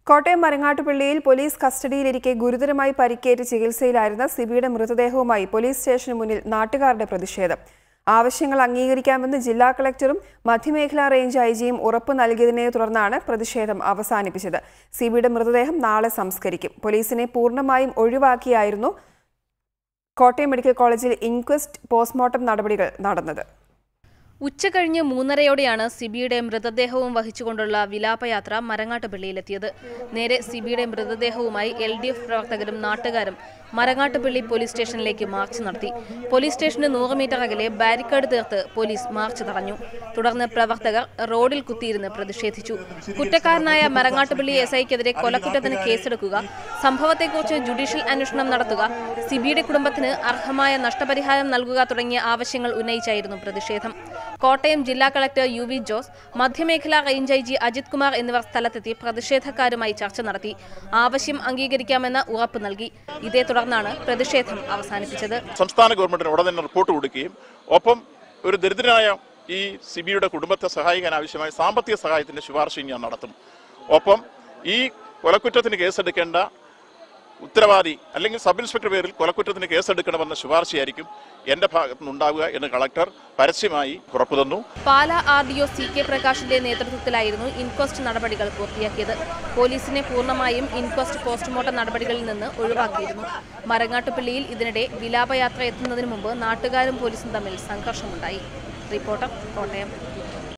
Kottayam മരങ്ങാട്ടുപള്ളിയിൽ police കസ്റ്റഡിയിലിരിക്കെ ഗുരുതരമായി പരിക്കേറ്റ് ചികിത്സയിലായിരുന്ന സിബിയുടെ മൃതദേഹവുമായി പോലീസ് സ്റ്റേഷന് മുന്നിൽ നാട്ടുകാരുടെ പ്രതിഷേധം ആവശ്യങ്ങൾ അംഗീകരിക്കാമെന്ന് ജില്ലാ കളക്ടറും മധ്യമേഖലാ റേഞ്ച് ഐ ജിയും ഉറപ്പ് നൽകിയതിനെ തുടർന്നാണ് പ്രതിഷേധം അവസാനിപ്പിച്ചത് സിബിയുടെ മൃതദേഹം നാളെ സംസ്കരിക്കും പോലീസിനെ പൂർണ്ണമായും ഒഴിവാക്കിയായിരുന്നു കോട്ടയം മെഡിക്കൽ കോളേജിൽ ഇൻക്വസ്റ്റ് പോസ്റ്റ്മോർട്ടം നടപടികൾ നടന്നത് ഉച്ചകഴിഞ്ഞ് മൂന്നരയോടെയാണ് സിബിയുടെ മൃതദേഹവും വഹിച്ചുകൊണ്ടുള്ള വിലാപയാത്ര മരങ്ങാട്ടുപള്ളിയിലെത്തിയത് നേരെ സിബിയുടെ മൃതദേഹവുമായി എൽ ഡി എഫ് പ്രവർത്തകരും നാട്ടുകാരും മരങ്ങാട്ടുപള്ളി പോലീസ് സ്റ്റേഷനിലേക്ക് മാർച്ച് നടത്തി പോലീസ് സ്റ്റേഷന് നൂറ് മീറ്റർ അകലെ ബാരിക്കേഡ് തീർത്ത് പോലീസ് മാർച്ച് തടഞ്ഞു തുടർന്ന് പ്രവർത്തകർ റോഡിൽ കുത്തിയിരുന്ന് പ്രതിഷേധിച്ചു കുറ്റക്കാരനായ മരങ്ങാട്ടുപള്ളി എസ് ഐക്കെതിരെ കൊലക്കുറ്റത്തിന് കേസെടുക്കുക സംഭവത്തെക്കുറിച്ച് ജുഡീഷ്യൽ അന്വേഷണം നടത്തുക സിബിയുടെ കുടുംബത്തിന് അർഹമായ നഷ്ടപരിഹാരം നൽകുക തുടങ്ങിയ ആവശ്യങ്ങൾ ഉന്നയിച്ചായിരുന്നു പ്രതിഷേധം കോട്ടയം ജില്ലാ കളക്ടർ യു വി ജോസ് മധ്യമേഖലാ range I G Ajith Kumar എന്നിവർ സ്ഥലത്തെത്തി പ്രതിഷേധക്കാരുമായി ചർച്ച നടത്തി ആവശ്യം അംഗീകരിക്കാമെന്ന് ഉറപ്പ് നൽകി ഇതേ തുടർന്നാണ് പ്രതിഷേധം അവസാനിപ്പിച്ചത് സംസ്ഥാന ഗവൺമെന്റിന് ഉടൻ തന്നെ റിപ്പോർട്ട് കൊടുക്കുകയും ഒപ്പം ഒരു ദരിദ്രനായ ഈ സിബിയുടെ കുടുംബത്തെ സഹായിക്കാൻ ആവശ്യമായ സാമ്പത്തിക സഹായത്തിന്റെ ശുപാർശയും ഞാൻ നടത്തും ഒപ്പം ഈ കൊലക്കുറ്റത്തിന് കേസെടുക്കേണ്ട ഉത്തരവാദി അല്ലെങ്കിൽ സബ് ഇൻസ്പെക്ടർ പേരിൽ കൊലക്കുറ്റത്തിന് കേസെടുക്കണമെന്ന ശുപാർശയായിരിക്കും എന്റെ ഭാഗത്തു നിന്നുണ്ടാവുക എന്ന് കളക്ടർ പരസ്യമായി ഉറപ്പു തന്നു Pala R D O C K പ്രകാശിന്റെ നേതൃത്വത്തിലായിരുന്നു ഇൻക്വസ്റ്റ് നടപടികൾ പൂർത്തിയാക്കിയത് പോലീസിനെ പൂർണ്ണമായും ഇൻക്വസ്റ്റ് പോസ്റ്റ്മോർട്ടം നടപടികളിൽ നിന്ന് ഒഴിവാക്കിയിരുന്നു മരങ്ങാട്ടുപള്ളിയിൽ ഇതിനിടെ വിലാപയാത്ര എത്തുന്നതിന് മുമ്പ് നാട്ടുകാരും പോലീസും തമ്മിൽ സംഘർഷമുണ്ടായി റിപ്പോർട്ടർ കോട്ടയം